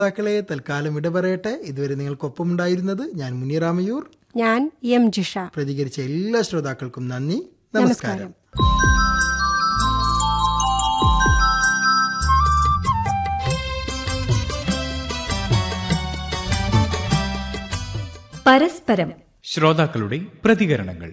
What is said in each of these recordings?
ശ്രോതാക്കളെ തൽക്കാലം ഇടപെടട്ടെ ഇതുവരെ നിങ്ങൾക്കൊപ്പം ഉണ്ടായിരുന്നത് ഞാൻ മുനിറാമയൂർ ഞാൻ എം ജിഷ പ്രതികരിച്ച എല്ലാ ശ്രോതാക്കൾക്കും നന്ദി നമസ്കാരം പരസ്പരം ശ്രോതാക്കളുടെ പ്രതികരണങ്ങൾ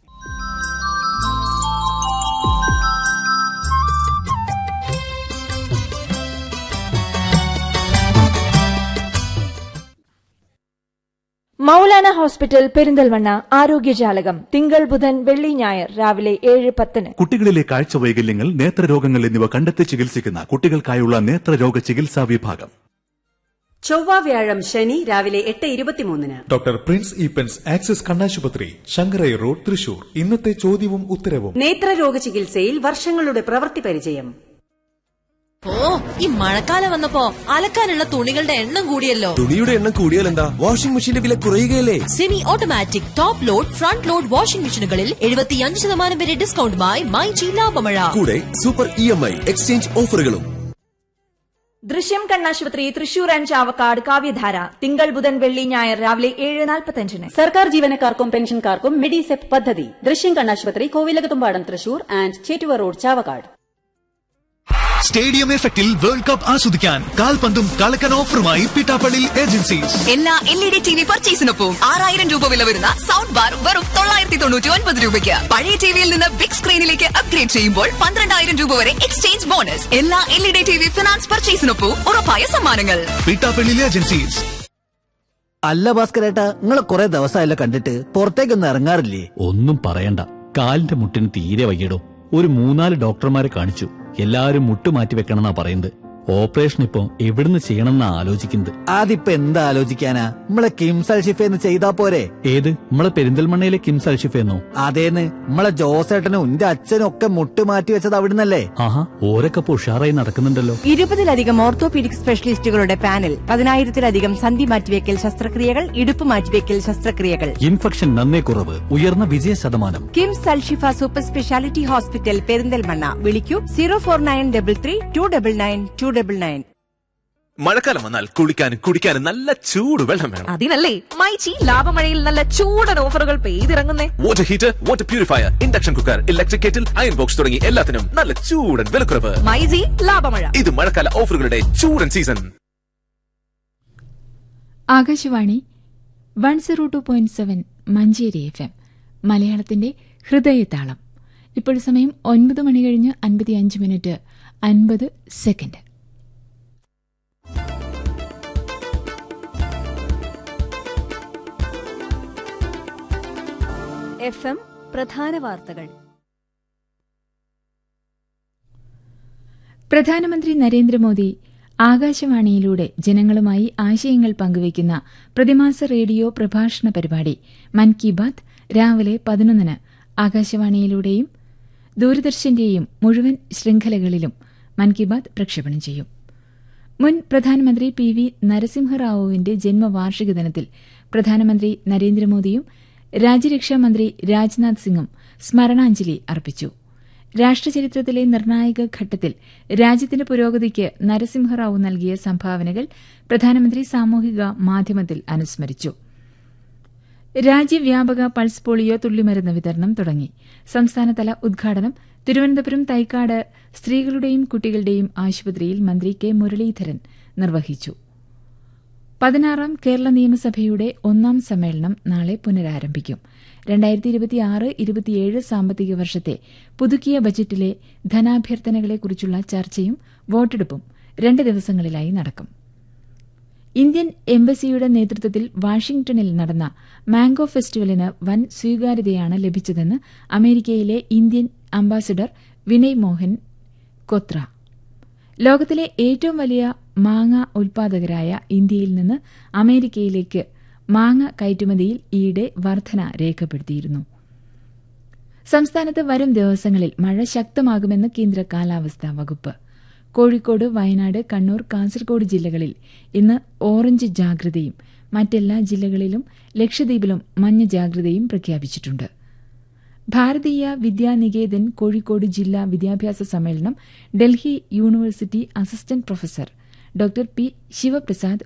മൗലാന ഹോസ്പിറ്റൽ പെരിന്തൽമണ്ണ ആരോഗ്യജാലകം തിങ്കൾ ബുധൻ വെള്ളി ഞായർ രാവിലെ ഏഴ് പത്തിന് കുട്ടികളിലെ കാഴ്ച വൈകല്യങ്ങൾ നേത്രരോഗങ്ങൾ എന്നിവ കണ്ടെത്തി ചികിത്സിക്കുന്ന കുട്ടികൾക്കായുള്ള നേത്രരോഗ ചികിത്സാ വിഭാഗം ചൊവ്വ വ്യാഴം ശനി രാവിലെ എട്ട് ഇരുപത്തിമൂന്നിന് ഡോക്ടർ പ്രിൻസ് ഈപ്പൻസ് ആക്സിസ് കണ്ണാശുപത്രി ശങ്കരൈ റോഡ് തൃശൂർ ഇന്നത്തെ ചോദ്യവും ഉത്തരവും നേത്രരോഗ ചികിത്സയിൽ വർഷങ്ങളുടെ പ്രവൃത്തി പരിചയം ഓ ഈ മഴക്കാലം വന്നപ്പോ അലക്കാനുള്ള തുണികളുടെ എണ്ണം കൂടിയല്ലോ തുണിയുടെ എണ്ണം കൂടിയാൽ എന്താ വാഷിംഗ് മെഷീന്റെ വില കുറയുകയല്ലേ semi automatic top load front load washing മെഷീനുകളിൽ എഴുപത്തിയഞ്ച് ശതമാനം വരെ ഡിസ്കൗണ്ടുമായി മൈജി ലാഭമഴ കൂടെ super E M I exchange ഓഫറുകളും ദൃശ്യം കണ്ണാശുപത്രി തൃശൂർ ആൻഡ് ചാവക്കാട് കാവ്യധാര തിങ്കൾ ബുധൻ വെള്ളി ഞായർ രാവിലെ ഏഴ് നാൽപ്പത്തഞ്ചിന് സർക്കാർ ജീവനക്കാർക്കും പെൻഷൻകാർക്കും മെഡിസെപ് പദ്ധതി ദൃശ്യം കണ്ണാശുപത്രി Kovilakathumpadam Thrissur and Chettuva road Chavakkad stadium എഫക്റ്റിൽ വേൾഡ് കപ്പ് ആസ്വദിക്കാൻ കാൽപന്തും കളക്കൻ ഓഫറുമായി പിട്ടാപ്പള്ളി ഏജൻസീസ് എല്ലാ L E D T V പർച്ചേസിനൊപ്പം ആറായിരം രൂപ വില വരുന്ന സൗണ്ട് ബാർ വെറും തൊള്ളായിരത്തി തൊണ്ണൂറ്റി ഒൻപത് രൂപയ്ക്ക് പഴയ ടിവിയിൽ നിന്ന് ബിഗ് സ്ക്രീനിലേക്ക് അപ്ഗ്രേഡ് ചെയ്യുമ്പോൾ പന്ത്രണ്ടായിരം രൂപ വരെ എക്സ്ചേഞ്ച് ബോണസ് എല്ലാ L E D T V finance പർച്ചേസിനൊപ്പം ഉറപ്പായ സമ്മാനങ്ങൾ പിട്ടാപ്പള്ളി ഏജൻസീസ് അല്ല ഭാസ്കരേട്ടാ നിങ്ങളെ കുറെ ദിവസമായല്ലോ കണ്ടിട്ട് പുറത്തേക്കൊന്നും ഇറങ്ങാറില്ലേ ഒന്നും പറയണ്ട കാലിന്റെ മുട്ടിന് തീരെ വയ്യടോ ഒരു മൂന്നാല് ഡോക്ടർമാരെ കാണിച്ചു എല്ലാരും മുട്ട് മാറ്റി വെക്കണമെന്നാ പറയുന്നത് ഓപ്പറേഷൻ ഇപ്പൊ എവിടുന്ന് ചെയ്യണമെന്നാ ആലോചിക്കുന്നത് അതിപ്പോ എന്താ ആലോചിക്കാനാ നമ്മളെ കിംസൽ ഷിഫേന്ന് ചെയ്താ പോരെ ഏത് നമ്മളെ പെരിന്തൽമണ്ണയിലെ കിംസ് അൽഷിഫെന്നോ അതേന്ന് നമ്മളെ ജോസേട്ടനും എന്റെ അച്ഛനും ഒക്കെ മുട്ട് മാറ്റി വെച്ചത് അവിടുന്നല്ലേ ആഹാ ഓരൊക്കെ ഇപ്പൊ ഉഷാറായി നടക്കുന്നുണ്ടല്ലോ ഇരുപതിലധികം ഓർത്തോപീഡിക് സ്പെഷ്യലിസ്റ്റുകളുടെ പാനൽ പതിനായിരത്തിലധികം സന്ധി മാറ്റിവെക്കൽ ശസ്ത്രക്രിയകൾ ഇടുപ്പ് മാറ്റിവെക്കൽ ശസ്ത്രക്രിയകൾ ഇൻഫെക്ഷൻ നന്നേ കുറവ് ഉയർന്ന വിജയ ശതമാനം KIMS Alshifa super speciality hospital Perinthalmanna വിളിക്കൂ zero four nine double three two double nine two double nine മഴക്കാലം വന്നാൽ കുളിക്കാനും കുടിക്കാനും നല്ല ചൂട് വെള്ളം വേണം അതിനല്ലേ മൈജി ലാഭമഴയിൽ നല്ല ചൂടൻ ഓഫറുകൾ പെയ്തിറങ്ങുന്നേ water heater water purifier induction cooker electric kettle iron box തുടങ്ങി എല്ലാത്തിനും നല്ല ചൂടൻ വിലക്കുറവ് മൈജി ലാഭമഴ ഇത് മഴക്കാല ഓഫറുകളുടെ ചൂടൻ season Akashvani one zero two point seven Manjeri F M മലയാളത്തിന്റെ ഹൃദയതാളം ഇപ്പോൾ സമയം ഒൻപത് മണി കഴിഞ്ഞ് അൻപത്തിയഞ്ച് മിനിറ്റ് അൻപത് സെക്കൻഡ് എഫ് എം പ്രധാന വാർത്തകൾ പ്രധാനമന്ത്രി നരേന്ദ്രമോദി ആകാശവാണിയിലൂടെ ജനങ്ങളുമായി ആശയങ്ങൾ പങ്കുവയ്ക്കുന്ന പ്രതിമാസ റേഡിയോ പ്രഭാഷണ പരിപാടി മൻ കി ബാത് രാവിലെ പതിനൊന്നിന് ആകാശവാണിയിലൂടെയും ദൂരദർശന്റെയും മുഴുവൻ ശൃംഖലകളിലും മൻ കി ബാത് പ്രക്ഷേപണം ചെയ്യും മുൻ പ്രധാനമന്ത്രി പി വി നരസിംഹറാവുവിന്റെ ജന്മവാർഷിക ദിനത്തിൽ പ്രധാനമന്ത്രി നരേന്ദ്രമോദിയും രാജ്യരക്ഷാമന്ത്രി രാജ്നാഥ് സിംഗും സ്മരണാഞ്ജലി അർപ്പിച്ചു രാഷ്ട്രചരിത്രത്തിലെ നിർണായക ഘട്ടത്തിൽ രാജ്യത്തിന്റെ പുരോഗതിക്ക് നരസിംഹറാവു നൽകിയ സംഭാവനകൾ പ്രധാനമന്ത്രി സാമൂഹിക മാധ്യമത്തിൽ അനുസ്മരിച്ചു രാജ്യവ്യാപക പൾസ് പോളിയോ തുള്ളിമരുന്ന് വിതരണം തുടങ്ങി സംസ്ഥാനതല ഉദ്ഘാടനം തിരുവനന്തപുരം തൈക്കാട് സ്ത്രീകളുടെയും കുട്ടികളുടെയും ആശുപത്രിയിൽ മന്ത്രി കെ മുരളീധരൻ നിർവഹിച്ചു പതിനാറാം കേരള നിയമസഭയുടെ ഒന്നാം സമ്മേളനം നാളെ പുനരാരംഭിക്കും രണ്ടായിരത്തി ഇരുപത്തിയാറ് ഇരുപത്തിയേഴ് സാമ്പത്തിക വർഷത്തെ പുതുക്കിയ ബജറ്റിലെ ധനാഭ്യർത്ഥനകളെക്കുറിച്ചുള്ള ചർച്ചയും വോട്ടെടുപ്പും രണ്ട് ദിവസങ്ങളിലായി നടക്കും ഇന്ത്യൻ എംബസിയുടെ നേതൃത്വത്തിൽ വാഷിംഗ്ടണിൽ നടന്ന മാംഗോ ഫെസ്റ്റിവലിന് വൻ സ്വീകാര്യതയാണ് ലഭിച്ചതെന്ന് അമേരിക്കയിലെ ഇന്ത്യൻ അംബാസിഡർ വിനയ് മോഹൻ കൊത്ര ലോകത്തിലെ ഏറ്റവും വലിയ മാങ്ങ ഉൽപാദകരായ ഇന്ത്യയിൽ നിന്ന് അമേരിക്കയിലേക്ക് മാങ്ങ കയറ്റുമതിയിൽ ഈയിടെ വർധന രേഖപ്പെടുത്തിയിരുന്നു സംസ്ഥാനത്ത് വരും ദിവസങ്ങളിൽ മഴ ശക്തമാകുമെന്ന് കേന്ദ്ര കാലാവസ്ഥാ വകുപ്പ് കോഴിക്കോട് വയനാട് കണ്ണൂർ കാസർഗോഡ് ജില്ലകളിൽ ഇന്ന് ഓറഞ്ച് ജാഗ്രതയും മറ്റെല്ലാ ജില്ലകളിലും ലക്ഷദ്വീപിലും മഞ്ഞ ജാഗ്രതയും പ്രഖ്യാപിച്ചിട്ടുണ്ട് ഭാരതീയ വിദ്യാനികേതൻ കോഴിക്കോട് ജില്ലാ വിദ്യാഭ്യാസ സമ്മേളനം Delhi university assistant professor doctor P Sivaprasad